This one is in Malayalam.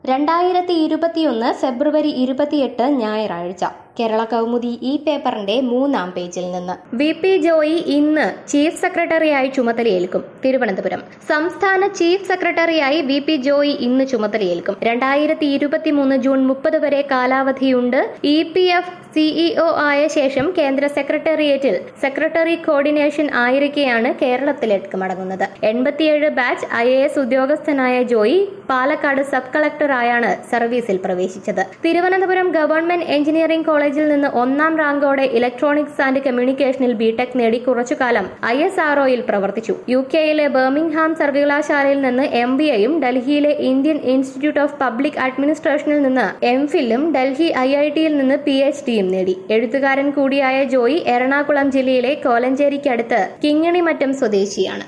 രണ്ടായിരത്തി ഇരുപത്തിയൊന്ന് ഫെബ്രുവരി ഇരുപത്തിയെട്ട് ഞായറാഴ്ച കേരള കൗമുദി ഈ പേപ്പറിന്റെ മൂന്നാം പേജിൽ നിന്ന് വി പി ജോയി ഇന്ന് ചീഫ് സെക്രട്ടറിയായി ചുമതലയേൽക്കും തിരുവനന്തപുരം സംസ്ഥാന ചീഫ് സെക്രട്ടറിയായി വി പി ജോയി ഇന്ന് ചുമതലയേൽക്കും രണ്ടായിരത്തി ഇരുപത്തിമൂന്ന് ജൂൺ മുപ്പത് വരെ കാലാവധിയുണ്ട് ഇ പി എഫ് സിഇഒ ആയ ശേഷം കേന്ദ്ര സെക്രട്ടേറിയറ്റിൽ സെക്രട്ടറി കോർഡിനേഷൻ ആയിരിക്കെയാണ് കേരളത്തിലേക്ക് മടങ്ങുന്നത് എൺപത്തിയേഴ് ബാച്ച് ഐ എ എസ് ഉദ്യോഗസ്ഥനായ ജോയി പാലക്കാട് സബ് കളക്ടറായാണ് സർവീസിൽ പ്രവേശിച്ചത് തിരുവനന്തപുരം ഗവൺമെന്റ് എഞ്ചിനീയറിംഗ് കോളേജിൽ നിന്ന് ഒന്നാം റാങ്കോടെ ഇലക്ട്രോണിക്സ് ആൻഡ് കമ്മ്യൂണിക്കേഷനിൽ ബിടെക് നേടി കുറച്ചുകാലം ഐ എസ് ആർഒയിൽ പ്രവർത്തിച്ചു യു കെയിലെ ബർമിംഗ്ഹാം സർവകലാശാലയിൽ നിന്ന് എം ബി എയും ഡൽഹിയിലെ ഇന്ത്യൻ ഇൻസ്റ്റിറ്റ്യൂട്ട് ഓഫ് പബ്ലിക് അഡ്മിനിസ്ട്രേഷനിൽ നിന്ന് എം ഫില്ലും ഡൽഹി ഐ ഐ ടിയിൽ നിന്ന് പി എച്ച് ഡിയും നേടി എഴുത്തുകാരൻ കൂടിയായ ജോയി എറണാകുളം ജില്ലയിലെ കോലഞ്ചേരിക്കടുത്ത് കിങ്ങിണിമറ്റം സ്വദേശിയാണ്